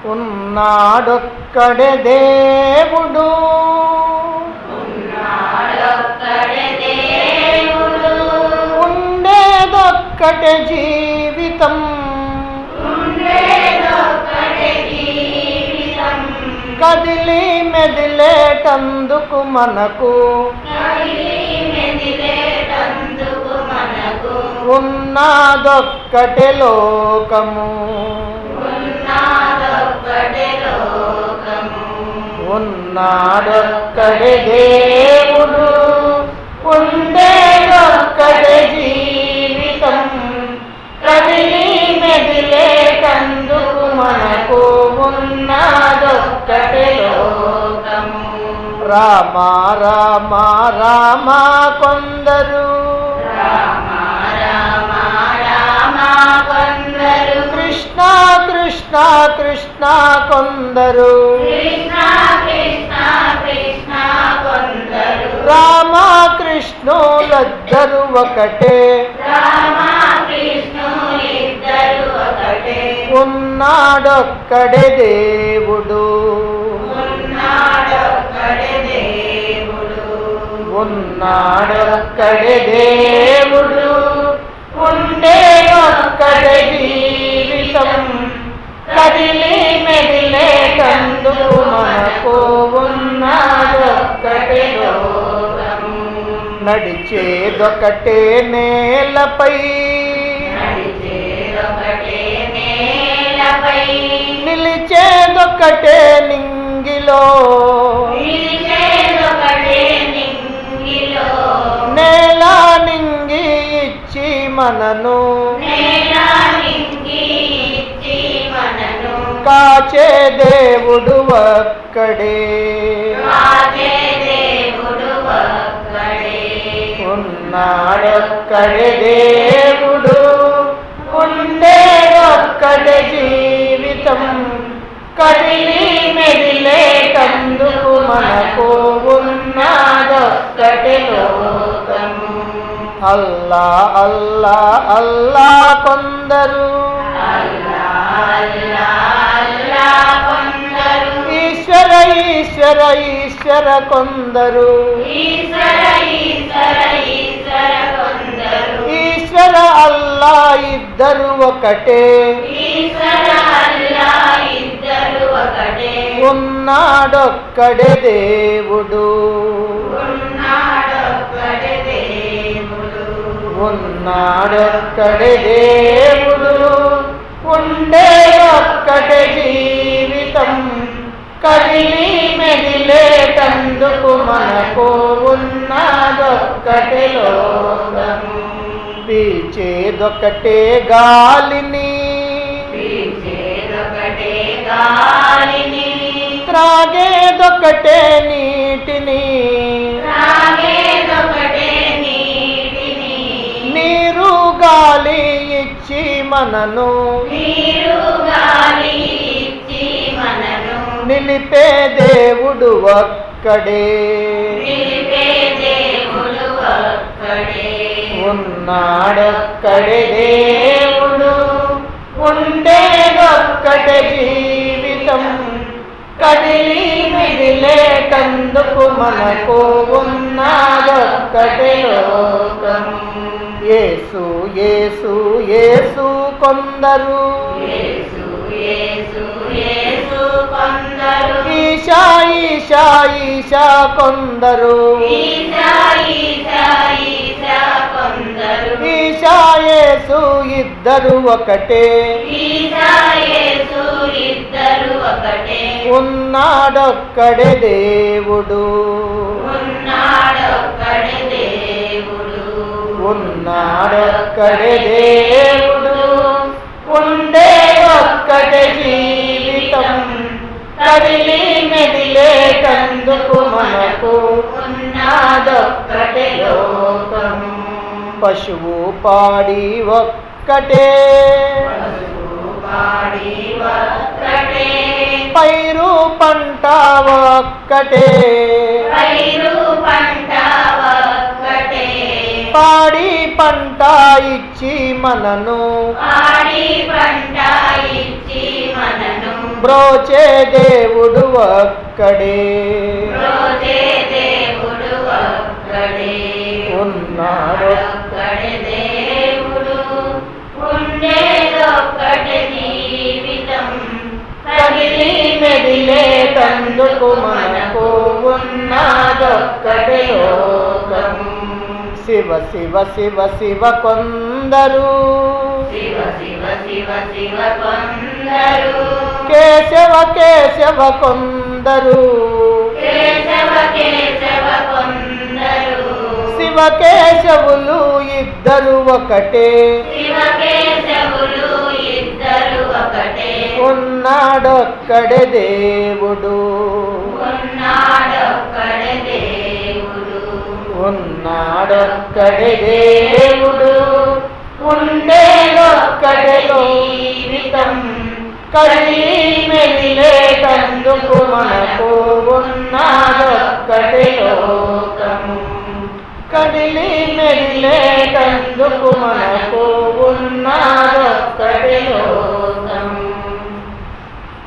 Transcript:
ఉన్నాడొక్కడే దేవుడు ఉన్నాడొక్కడే దేవుడు ఉండేదొక్కటే జీవితం ఉండేదొక్కడే జీవితం కదిలి మెదిలేటందుకు మనకు కదిలి మెదిలేటందుకు మనకు ఉన్నదొక్కటే లోకము ఉన్నాదొక్కడే లోకము ఉన్నాడొక్కడే దేవుడు ఉండేదొక్కడే జీవితం కదిలి మెదిలేటందుకు మనకు ఉన్నదొక్కటే లోకము రామ రామ రామ కొందరు రామ రామ రామ కొందరు కృష్ణ కృష్ణ కృష్ణ కొందరు కృష్ణ కృష్ణ కృష్ణ కొందరు రామ కృష్ణులద్దరు ఒకటే రామ కృష్ణు ఇద్దరు ఒకటే ఉన్నాడొక్కడే దేవుడు ఉన్నాడొక్కడే దేవుడు ఉన్నాడొక్కడే దేవుడు ఉండే ఒక్కడే జీవితం కదిలి మెదిలేటందుకు మనకు ఉన్నాడొక్కటే లోకము నడిచేదొకటే నేలపై నడిచేదొకటే నేలపై నిలిచేదొకటే నింగిలో నిలిచేదొకటే నింగిలో నేల నింగి ఇచ్చి మనను నేల నింగి ఇచ్చి మనను కాచే దేవుడు ఒక్కడే కాచే దేవుడు ఒక్కడే ఉన్నాడొక్కడే దేవుడు ఉండేదొక్కడే జీవితం కదిలి మెదిలేటందుకు మనకు ఉన్నదొక్కటే లోకము అల్లా అల్లా అల్లా కొందరు అల్లా అల్లా అల్లా కొందరు ఈశ్వర ఈశ్వర ఈశ్వర కొందరు ఈశ్వర ఈశ్వర ఈశ్వర కొందరు ఈశ్వర అల్లా ఇద్దరు ఒకటే ఈశ్వర అల్లా ఇద్దరు ఒకటే ఉన్నాడొక్కడే దేవుడు ఉన్నాడొక్కడే దేవుడు ఉన్నాడొక్కడే దేవుడు ఉండే ఒక్కటే జీవితం కదిలి మెదిలేటందుకు మనకు ఉన్నదొక్కటే లోకము పీల్చేదొక్కటే గాలిని పీల్చేదొకటే గాలిని త్రాగేదొక్కటే నీటిని త్రాగేదొకటే నీటిని నీరు గాలి ఇచ్చి మనను నీరు గాలి ఇచ్చి మనను నిలిపే దేవుడు ఒక్కడే నిలిపే దేవుడు ఒక్కడే ఉన్నాడొక్కడే దేవుడు ఉండేదొక్కటే జీవితం కదిలి మిదిలేటందుకు మనకు ఉన్నదొక్కటే లోకము యేసు యేసు యేసు కొందరు యేసు యేసు యేసు కొందరు ఈశా ఈశా ఈశా కొందరు ఈశా ఈశా ఈశా కొందరు ఈశా యేసు ఇద్దరు ఒకటే ఈశా యేసు ఇద్దరు ఒకటే ఉన్నాడొక్కడే దేవుడు ఉన్నాడొక్కడే దేవుడు ఉన్నాడొక్కడే దేవుడు ఉండే ఒక్కటే జీవితం కదిలి మెదిలేటందుకు మనకు ఉన్నదొక్కటే లోకము పశువు పాడి ఒక్కటే పాడి ఒక్కటే పైరు పంట ఒక్కటే పైరు పంట ఒక్కటే పాడి పంట ఇచ్చి మనను పాడి పంట ఇచ్చి మనను బ్రోచే దేవుడు ఒక్కడే రోజే దేవుడు ఒక్కడే ఉన్నాడు. ఒక్కడే దేవుడు ఉండేదొక్కటే జీవితం కదిలి మెదిలేటందుకు మనకు ఉన్నదొక్కటే లోకం శివ శివ శివ శివ కొందరు శివ శివ శివ శివ కొందరు కేశవ కేశవ కొందరు కేశవ కేశవ కొందరు శివ కేశవులు ఇద్దరు ఒకటే శివ కేశవులు ఇద్దరు ఒకటే ఉన్నాడొక్కడే దేవుడు ఉన్నాడొక్కడే దేవుడు ఉన్నాడొక్కడే దేవుడు ఉండేదొక్కడే జీవితం కదిలి మెదిలేటందుకు మనకు ఉన్నాడొక్కడే లోకము కదిలి మెదిలేటందుకు మనకు ఉన్న